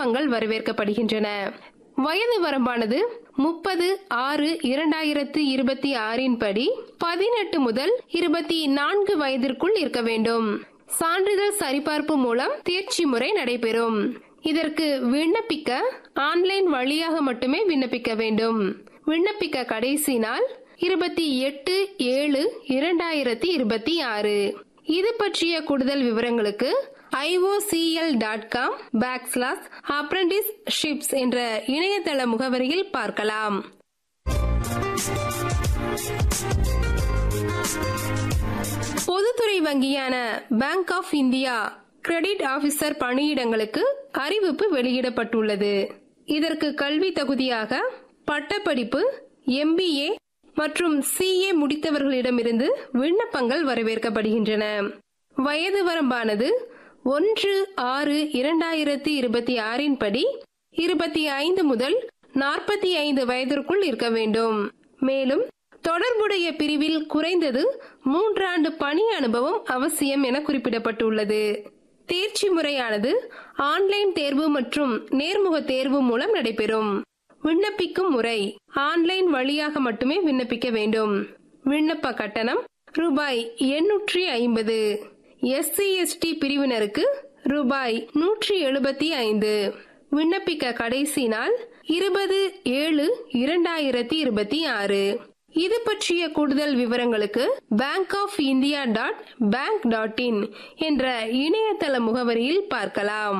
விண்ணப்பங்கள் வரவேற்கப்படுகின்றன வயது வரம்பானது முப்பது ஆறு இரண்டாயிரத்து இருபத்தி ஆறின் படி பதினெட்டு முதல் இருபத்தி நான்கு வயதிற்குள் இருக்க வேண்டும் சான்றிதழ் சரிபார்ப்பு மூலம் தேர்ச்சி முறை நடைபெறும் இதற்கு விண்ணப்பிக்க ஆன்லைன் வழியாக மட்டுமே விண்ணப்பிக்க வேண்டும் விண்ணப்பிக்க கடைசி நாள் இருபத்தி எட்டு ஏழு இரண்டாயிரத்தி இருபத்தி ஆறு இது பற்றிய கூடுதல் விவரங்களுக்கு IOCL dot com back slash apprenticeships என்ற இணையதள முகவரியில் பார்க்கலாம் பொதுத்துறை வங்கியான bank of India credit officer பணியிடங்களுக்கு அறிவிப்பு வெளியிடப்பட்டுள்ளது இதற்கு கல்வி தகுதியாக பட்டப்படிப்பு எம்பிஏ மற்றும் சிஏ முடித்தவர்களிடமிருந்து விண்ணப்பங்கள் வரவேற்கப்படுகின்றன வயது வரம்பானது ஒன்று ஆறு இரண்டாயிரத்தி இருபத்தி ஆறின் படி இருபத்தி ஐந்து முதல் நாற்பத்தி ஐந்து வயதிற்குள் இருக்க வேண்டும் மேலும் தொடர்புடைய பிரிவில் குறைந்தது மூன்றாண்டு பணி அனுபவம் அவசியம் என குறிப்பிடப்பட்டுள்ளது தேர்ச்சி முறையானது ஆன்லைன் தேர்வு மற்றும் நேர்முக தேர்வு மூலம் நடைபெறும் விண்ணப்பிக்கும் முறை ஆன்லைன் வழியாக மட்டுமே விண்ணப்பிக்க வேண்டும் விண்ணப்ப கட்டணம் ரூபாய் எண்ணூற்றி ஐம்பது எஸ்சி எஸ்டி பிரிவினருக்கு ரூபாய் நூற்றி எழுபத்தி ஐந்து விண்ணப்பிக்க கடைசி நாள் இருபது ஏழு இரண்டாயிரத்தி இருபத்தி ஆறு இது பற்றிய கூடுதல் விவரங்களுக்கு bank of India dot bank dot in என்ற இணையதள முகவரியில் பார்க்கலாம்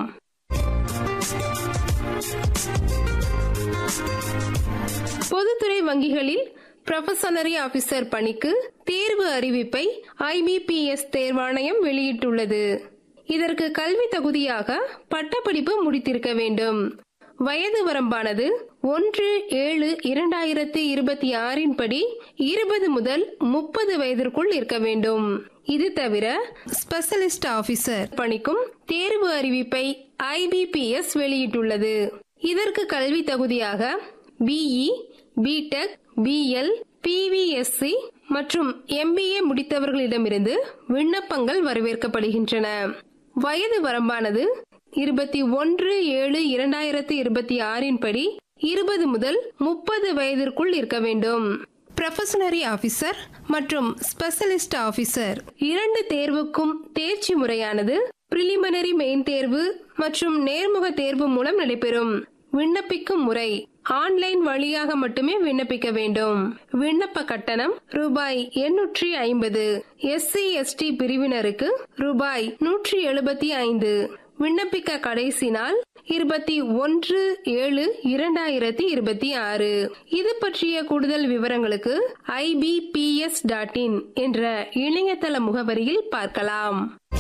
பொதுத்துறை வங்கிகளில் ப்ரொஃபஷனரி ஆபீசர் பணிக்கு தேர்வு அறிவிப்பை ஐபிபிஎஸ் தேர்வாணையம் வெளியிட்டுள்ளது இதற்கு கல்வி தகுதியாக பட்டப்படிப்பு முடித்திருக்க வேண்டும் வயது வரம்பானது ஒன்று ஏழு இரண்டாயிரத்தி இருபத்தி ஆறின் படி இருபது முதல் முப்பது வயதிற்குள் இருக்க வேண்டும் இது தவிர ஸ்பெஷலிஸ்ட் ஆபீசர் பணிக்கும் தேர்வு அறிவிப்பை ஐபிபிஎஸ் வெளியிட்டுள்ளது இதற்கு கல்வி தகுதியாக பிஇ பிடெக் பிஎல் பிவிஎஸ்சி மற்றும் எம்பிஏ முடித்தவர்களிடமிருந்து விண்ணப்பங்கள் வரவேற்கப்படுகின்றன வயது வரம்பானது இருபத்தி ஒன்று ஏழு இரண்டாயிரத்தி இருபத்தி ஆறின் படி இருபது முதல் முப்பது வயதிற்குள் இருக்க வேண்டும் ப்ரொஃபஷனரி ஆபீசர் மற்றும் ஸ்பெஷலிஸ்ட் ஆபீசர் இரண்டு தேர்வுக்கும் தேர்ச்சி முறையானது பிரிலிமினரி மெயின் தேர்வு மற்றும் நேர்முக தேர்வு மூலம் நடைபெறும் விண்ணப்பிக்கும் முறை ஆன்லைன் வழியாக மட்டுமே விண்ணப்பிக்க வேண்டும் விண்ணப்ப கட்டணம் ரூபாய் எண்ணூற்றி ஐம்பது எஸ்சி எஸ்டி பிரிவினருக்கு ரூபாய் நூற்றி எழுபத்தி ஐந்து விண்ணப்பிக்க கடைசி நாள் இருபத்தி ஒன்று ஏழு இரண்டாயிரத்தி இருபத்தி ஆறு இது பற்றிய கூடுதல் விவரங்களுக்கு ஐபிபிஎஸ் டாட் இன் என்ற இணையதள முகவரியில் பார்க்கலாம்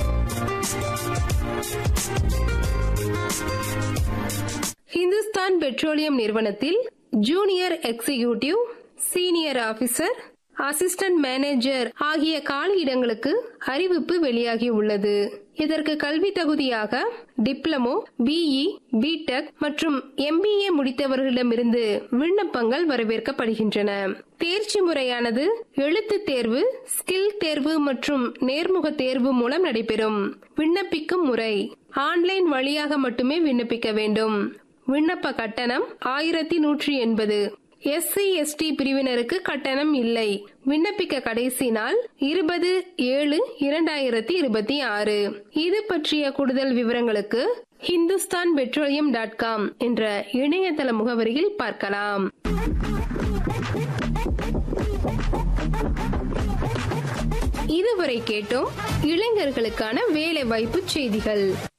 ஹிந்துஸ்தான் பெட்ரோலியம் நிறுவனத்தில் junior executive senior officer assistant manager ஆகிய காலியிடங்களுக்கு அறிவிப்பு வெளியாகி உள்ளது இதற்கு கல்வி தகுதியாக டிப்ளமோ பிஇ பிடெக் மற்றும் எம்பிஏ முடித்தவர்களிடமிருந்து விண்ணப்பங்கள் வரவேற்கப்படுகின்றன தேர்ச்சி முறையானது எழுத்து தேர்வு ஸ்கில் தேர்வு மற்றும் நேர்முக தேர்வு மூலம் நடைபெறும் விண்ணப்பிக்கும் முறை ஆன்லைன் வழியாக மட்டுமே விண்ணப்பிக்க வேண்டும் விண்ணப்ப கட்டணம் ஆயிரத்தி நூற்றி எண்பது எஸ்சி எஸ்டி பிரிவினருக்கு கட்டணம் இல்லை விண்ணப்பிக்க கடைசி நாள் இருபது ஏழு இரண்டாயிரத்தி இருபத்தி ஆறு இது பற்றிய கூடுதல் விவரங்களுக்கு ஹிந்துஸ்தான் பெட்ரோலியம் டாட் காம் என்ற இணையதள முகவரியில் பார்க்கலாம் இதுவரை கேட்டோம் இளைஞர்களுக்கான வேலை வாய்ப்பு செய்திகள்